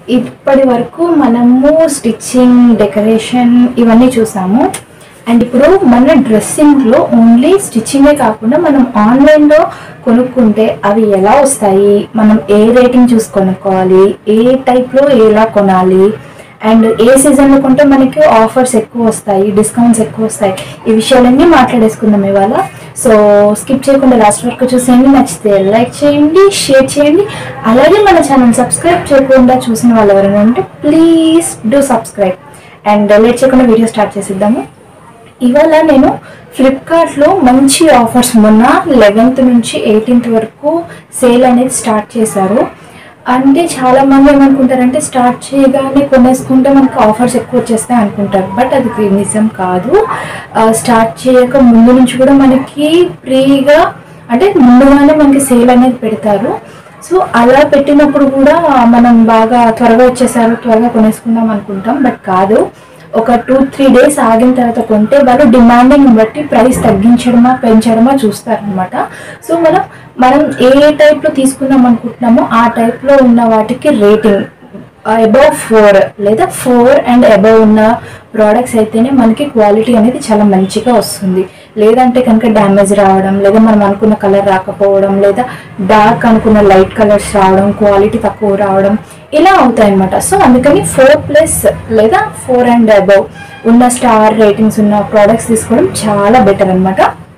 ఇప్పటి వరకు మనము స్టిచ్చింగ్ డెకరేషన్ ఇవన్నీ చూసాము అండ్ ఇప్పుడు మన డ్రెస్సింగ్లో ఓన్లీ స్టిచ్చింగే కాకుండా మనం ఆన్లైన్లో కొనుక్కుంటే అవి ఎలా వస్తాయి మనం ఏ రేటింగ్ చూసి కొనుక్కోవాలి ఏ టైప్లో ఎలా కొనాలి అండ్ ఏ సీజన్లో కొంటే మనకి ఆఫర్స్ ఎక్కువ వస్తాయి డిస్కౌంట్స్ ఎక్కువ వస్తాయి ఈ విషయాలన్నీ మాట్లాడేసుకుందాం ఇవాళ సో స్కిప్ చేయకుండా లాస్ట్ వరకు చూసేయండి నచ్చితే లైక్ చేయండి షేర్ చేయండి అలాగే మన ఛానల్ సబ్స్క్రైబ్ చేయకుండా చూసిన వాళ్ళు ఎవరైనా ఉంటే please do subscribe and late చేయకుండా వీడియో స్టార్ట్ చేసిద్దాము ఇవాళ నేను ఫ్లిప్కార్ట్లో మంచి ఆఫర్స్ మొన్న లెవెన్త్ నుంచి ఎయిటీన్త్ వరకు సేల్ అనేది స్టార్ట్ చేశారు అంటే చాలా మంది ఏమనుకుంటారంటే స్టార్ట్ చేయగానే కొనేసుకుంటే మనకు ఆఫర్స్ ఎక్కువ వచ్చేస్తాయి అనుకుంటారు బట్ అది నిజం కాదు స్టార్ట్ చేయక ముందు నుంచి కూడా మనకి ఫ్రీగా అంటే ముందుగానే మనకి సేల్ అనేది పెడతారు సో అలా పెట్టినప్పుడు కూడా మనం బాగా త్వరగా వచ్చేసారు త్వరగా కొనేసుకుందాం అనుకుంటాం బట్ కాదు ఒక టూ త్రీ డేస్ ఆగిన తర్వాత కొంటే వాళ్ళు డిమాండింగ్ బట్టి ప్రైస్ తగ్గించడమా పెంచడమా చూస్తారనమాట సో మనం మనం ఏ టైప్లో తీసుకుందాం అనుకుంటున్నామో ఆ టైప్లో ఉన్న వాటికి రేటింగ్ అబౌవ్ ఫోర్ లేదా ఫోర్ అండ్ అబౌవ్ ఉన్న ప్రోడక్ట్స్ అయితేనే మనకి క్వాలిటీ అనేది చాలా మంచిగా వస్తుంది లేదంటే కనుక డ్యామేజ్ రావడం లేదా మనం అనుకున్న కలర్ రాకపోవడం లేదా డార్క్ అనుకున్న లైట్ కలర్స్ రావడం క్వాలిటీ తక్కువ రావడం ఇలా అవుతాయి అనమాట సో అందుకని ఫోర్ ప్లస్ లేదా ఫోర్ అండ్ అబౌవ్ ఉన్న స్టార్ రేటింగ్స్ ఉన్న ప్రోడక్ట్స్ తీసుకోవడం చాలా బెటర్ అనమాట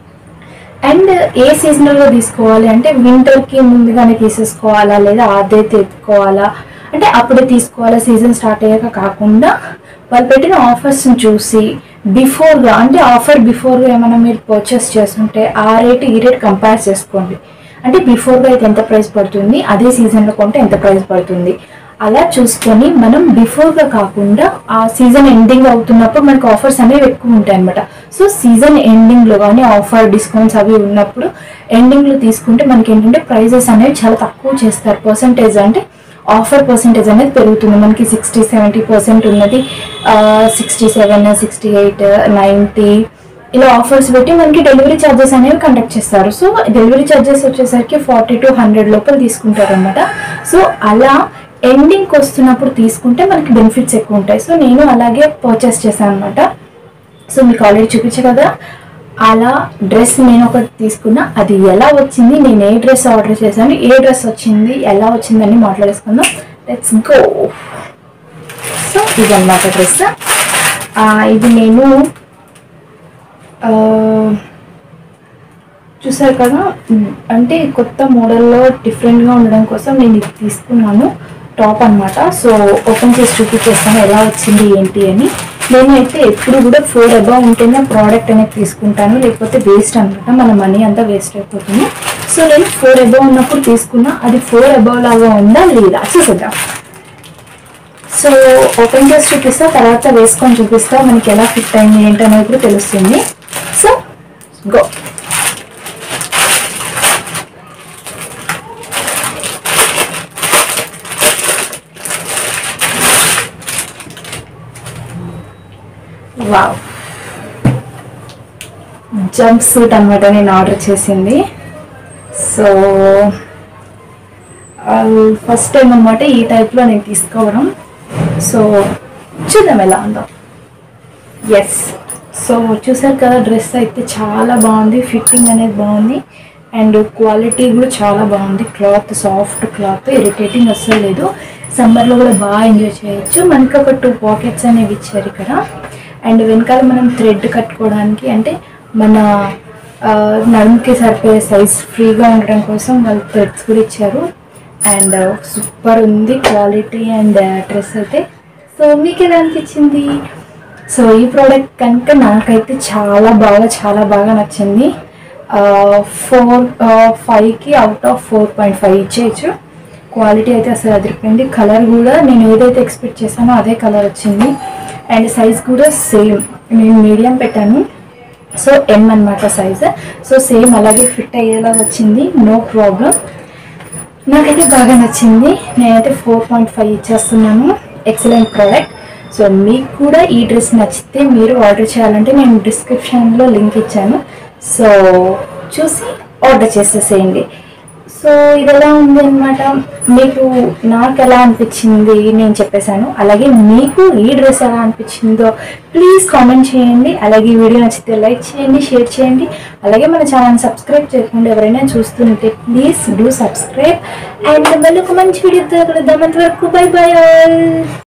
అండ్ ఏ సీజనల్లో తీసుకోవాలి అంటే వింటర్కి ముందుగానే తీసేసుకోవాలా లేదా అదే తెచ్చుకోవాలా అంటే అప్పుడే తీసుకోవాలా సీజన్ స్టార్ట్ అయ్యాక కాకుండా వాళ్ళు పెట్టిన ఆఫర్స్ని చూసి బిఫోర్గా అంటే ఆఫర్ బిఫోర్గా ఏమైనా మీరు పర్చేస్ చేస్తుంటే ఆ రేట్ ఈ రేట్ కంపేర్ చేసుకోండి అంటే బిఫోర్గా అయితే ఎంత ప్రైస్ పడుతుంది అదే సీజన్లో కొంటే ఎంత ప్రైస్ పడుతుంది అలా చూసుకొని మనం బిఫోర్గా కాకుండా ఆ సీజన్ ఎండింగ్ అవుతున్నప్పుడు మనకు ఆఫర్స్ అనేవి ఎక్కువ ఉంటాయి అనమాట సో సీజన్ ఎండింగ్లో కానీ ఆఫర్ డిస్కౌంట్స్ అవి ఉన్నప్పుడు ఎండింగ్లో తీసుకుంటే మనకి ఏంటంటే ప్రైజెస్ అనేవి చాలా తక్కువ చేస్తారు పర్సంటేజ్ అంటే ఆఫర్ పర్సంటేజ్ అనేది పెరుగుతుంది మనకి సిక్స్టీ సెవెంటీ పర్సెంట్ ఉన్నది sixty seven sixty eight ninety ఇలా ఆఫర్స్ పెట్టి మనకి డెలివరీ ఛార్జెస్ అనేవి కండక్ట్ చేస్తారు సో డెలివరీ ఛార్జెస్ వచ్చేసరికి ఫార్టీ టు హండ్రెడ్ లోపల తీసుకుంటారు అనమాట సో అలా ఎండింగ్కి వస్తున్నప్పుడు తీసుకుంటే మనకి బెనిఫిట్స్ ఎక్కువ ఉంటాయి సో నేను అలాగే పర్చేస్ చేశాను అనమాట సో మీకు ఆల్రెడీ చూపించే కదా అలా డ్రెస్ నేను ఒకటి తీసుకున్నా అది ఎలా వచ్చింది నేను ఏ డ్రెస్ ఆర్డర్ చేశాను ఏ డ్రెస్ వచ్చింది ఎలా వచ్చిందని మాట్లాడేసుకుందాం లెట్స్ గో సో ఇదన్నమాట డ్రెస్ ఇది నేను ఆ, చూసారు కదా ఉమ్, అంటే కొత్త మోడల్లో డిఫరెంట్గా ఉండడం కోసం నేను ఇది తీసుకున్నాను టాప్ అన్నమాట సో ఓపెన్ చేసి చూపించేస్తాను ఎలా వచ్చింది ఏంటి అని నేనైతే ఎప్పుడు కూడా ఫోర్ అబౌవ్ ఉంటేనే ప్రోడక్ట్ అనేది తీసుకుంటాను లేకపోతే వేస్ట్ అనమాట మన మనీ అంతా వేస్ట్ అయిపోతుంది సో నేను ఫోర్ అబౌవ్ ఉన్నప్పుడు తీసుకున్నా అది ఫోర్ అబౌవ్ లాగా ఉందా లేదా చూసేద్దాం సో ఓపెన్ చేసి చూపిస్తా తర్వాత వేసుకొని చూపిస్తా మనకి ఎలా ఫిట్ అయింది ఏంటనేది కూడా తెలుస్తుంది so go wow jumpsuit అనమాట నేను ఆర్డర్ చేసింది సో ఫస్ట్ టైం అనమాట ఈ టైప్లో నేను తీసుకోవడం సో చూద్దాం ఎలా ఉందో ఎస్ సో చూసారు కదా డ్రెస్ అయితే చాలా బాగుంది ఫిట్టింగ్ అనేది బాగుంది అండ్ క్వాలిటీ కూడా చాలా బాగుంది క్లాత్ సాఫ్ట్ క్లాత్ ఇరిటేటింగ్ అస్సలు లేదు సమ్మర్లో కూడా బాగా ఎంజాయ్ చేయొచ్చు మనకి ఒక టూ పాకెట్స్ అనేవి ఇచ్చారు ఇక్కడ అండ్ వెనకాల మనం థ్రెడ్ కట్టుకోవడానికి అంటే మన ఆ, నడుముకి సరిపోయే సైజ్ ఫ్రీగా ఉండడం కోసం వాళ్ళు థ్రెడ్స్ కూడా ఇచ్చారు అండ్ సూపర్ ఉంది క్వాలిటీ అండ్ డ్రెస్ అయితే సో మీకు ఎలా అనిపించింది సో ఈ ప్రోడక్ట్ కనుక నాకైతే చాలా బాగా చాలా బాగా నచ్చింది ఫోర్ ఫైవ్కి out of four point five ఇచ్చేయచ్చు క్వాలిటీ అయితే అసలు అదిరిపోయింది కలర్ కూడా నేను ఏదైతే ఎక్స్పెక్ట్ చేశానో అదే కలర్ వచ్చింది అండ్ సైజ్ కూడా సేమ్ నేను మీడియం పెట్టాను సో ఎం అన్నమాట సైజ్ సో సేమ్ అలాగే ఫిట్ అయ్యేలా వచ్చింది నో ప్రాబ్లం నాకైతే బాగా నచ్చింది నేనైతే ఫోర్ పాయింట్ ఫైవ్ ఇచ్చేస్తున్నాను ఎక్సలెంట్ ప్రోడక్ట్ సో మీకు కూడా ఈ డ్రెస్ నచ్చితే మీరు ఆర్డర్ చేయాలంటే నేను డిస్క్రిప్షన్లో లింక్ ఇచ్చాను సో చూసి ఆర్డర్ చేసేసేయండి సో ఇది ఎలా ఉంది అనమాట మీకు నాకు ఎలా అనిపించింది నేను చెప్పేశాను అలాగే మీకు ఈ డ్రెస్ ఎలా అనిపించిందో ప్లీజ్ కామెంట్ చేయండి అలాగే ఈ వీడియో నచ్చితే లైక్ చేయండి షేర్ చేయండి అలాగే మన ఛానల్ సబ్స్క్రైబ్ చేయకుండా ఎవరైనా చూస్తుంటే ప్లీజ్ డూ సబ్స్క్రైబ్ అండ్ మళ్ళీ ఒక మంచి వీడియోతో కలుద్దాం అంతవరకు బై బై ఆల్